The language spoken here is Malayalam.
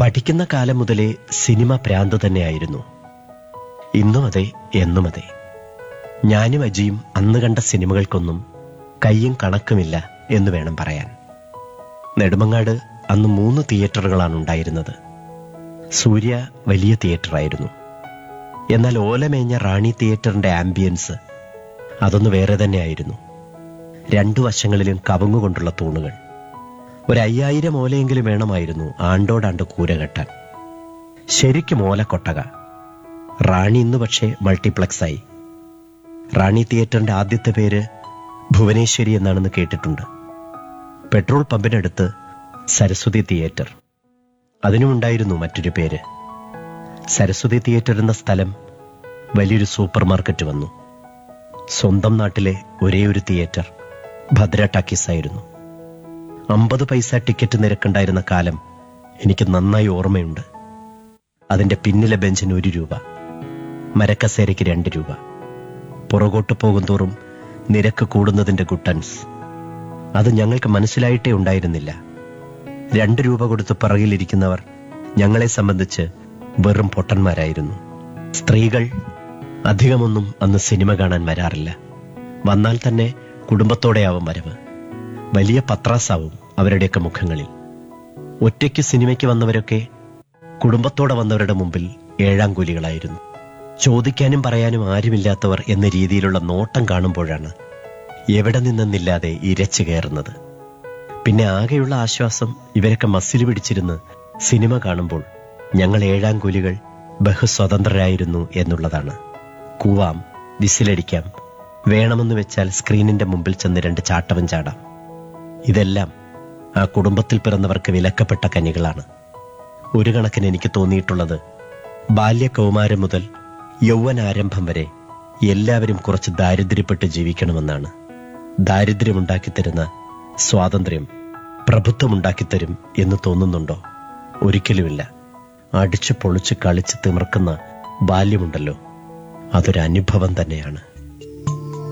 പഠിക്കുന്ന കാലം മുതലേ സിനിമ ഭ്രാന്ത് തന്നെയായിരുന്നു ഇന്നും അതെ എന്നും അതെ ഞാനും അജിയും അന്ന് കണ്ട സിനിമകൾക്കൊന്നും കയ്യും കണക്കുമില്ല എന്ന് വേണം പറയാൻ നെടുമങ്ങാട് അന്ന് മൂന്ന് തിയേറ്ററുകളാണ് ഉണ്ടായിരുന്നത് സൂര്യ വലിയ തിയേറ്ററായിരുന്നു എന്നാൽ ഓലമേഞ്ഞ റാണി തിയേറ്ററിന്റെ ആംബിയൻസ് അതൊന്ന് വേറെ തന്നെയായിരുന്നു രണ്ടു വശങ്ങളിലും കവുങ്ങുകൊണ്ടുള്ള തൂണുകൾ ഒരു അയ്യായിരം ഓലയെങ്കിലും വേണമായിരുന്നു ആണ്ടോടാണ്ട് കൂര കെട്ടാൻ ശരിക്കും ഓലക്കൊട്ടക റാണി ഇന്ന് പക്ഷേ മൾട്ടിപ്ലക്സായി റാണി തിയേറ്ററിന്റെ ആദ്യത്തെ പേര് ഭുവനേശ്വരി എന്നാണെന്ന് കേട്ടിട്ടുണ്ട് പെട്രോൾ പമ്പിനടുത്ത് സരസ്വതി തിയേറ്റർ അതിനുമുണ്ടായിരുന്നു മറ്റൊരു പേര് സരസ്വതി തിയേറ്റർ എന്ന സ്ഥലം വലിയൊരു സൂപ്പർ മാർക്കറ്റ് വന്നു സ്വന്തം നാട്ടിലെ ഒരേ ഒരു തിയേറ്റർ ഭദ്ര ടാക്കീസ് ആയിരുന്നു അമ്പത് പൈസ ടിക്കറ്റ് നിരക്കുണ്ടായിരുന്ന കാലം എനിക്ക് നന്നായി ഓർമ്മയുണ്ട് അതിന്റെ പിന്നിലെ ബെഞ്ചിന് ഒരു രൂപ മരക്കസേരയ്ക്ക് രണ്ട് രൂപ പുറകോട്ട് പോകുന്തോറും നിരക്ക് കൂടുന്നതിന്റെ ഗുട്ടൻസ് അത് ഞങ്ങൾക്ക് മനസ്സിലായിട്ടേ ഉണ്ടായിരുന്നില്ല രണ്ട് രൂപ കൊടുത്ത് പിറകിലിരിക്കുന്നവർ ഞങ്ങളെ സംബന്ധിച്ച് വെറും പൊട്ടന്മാരായിരുന്നു സ്ത്രീകൾ അധികമൊന്നും അന്ന് സിനിമ കാണാൻ വരാറില്ല വന്നാൽ തന്നെ കുടുംബത്തോടെയാവും വരവ് വലിയ പത്രാസാവും അവരുടെയൊക്കെ മുഖങ്ങളിൽ ഒറ്റയ്ക്ക് സിനിമയ്ക്ക് വന്നവരൊക്കെ കുടുംബത്തോടെ വന്നവരുടെ മുമ്പിൽ ഏഴാം കൂലികളായിരുന്നു ചോദിക്കാനും പറയാനും ആരുമില്ലാത്തവർ എന്ന രീതിയിലുള്ള നോട്ടം കാണുമ്പോഴാണ് എവിടെ നിന്നെന്നില്ലാതെ ഇരച്ചു കയറുന്നത് പിന്നെ ആകെയുള്ള ആശ്വാസം ഇവരൊക്കെ മസിൽ പിടിച്ചിരുന്ന് സിനിമ കാണുമ്പോൾ ഞങ്ങൾ ഏഴാം കൂലികൾ ബഹുസ്വതന്ത്രരായിരുന്നു എന്നുള്ളതാണ് കൂവാം വിസിലടിക്കാം വേണമെന്ന് വെച്ചാൽ സ്ക്രീനിന്റെ മുമ്പിൽ ചെന്ന് രണ്ട് ചാട്ടവൻ ചാടാം ഇതെല്ലാം ആ കുടുംബത്തിൽ പിറന്നവർക്ക് വിലക്കപ്പെട്ട കനികളാണ് ഒരു കണക്കിന് എനിക്ക് തോന്നിയിട്ടുള്ളത് ബാല്യകൗമാരം മുതൽ യൗവനാരംഭം വരെ എല്ലാവരും കുറച്ച് ദാരിദ്ര്യപ്പെട്ട് ജീവിക്കണമെന്നാണ് ദാരിദ്ര്യമുണ്ടാക്കിത്തരുന്ന സ്വാതന്ത്ര്യം പ്രഭുത്വമുണ്ടാക്കിത്തരും എന്ന് തോന്നുന്നുണ്ടോ ഒരിക്കലുമില്ല അടിച്ചു പൊളിച്ച് കളിച്ച് തിമിർക്കുന്ന ബാല്യമുണ്ടല്ലോ അതൊരു അനുഭവം തന്നെയാണ്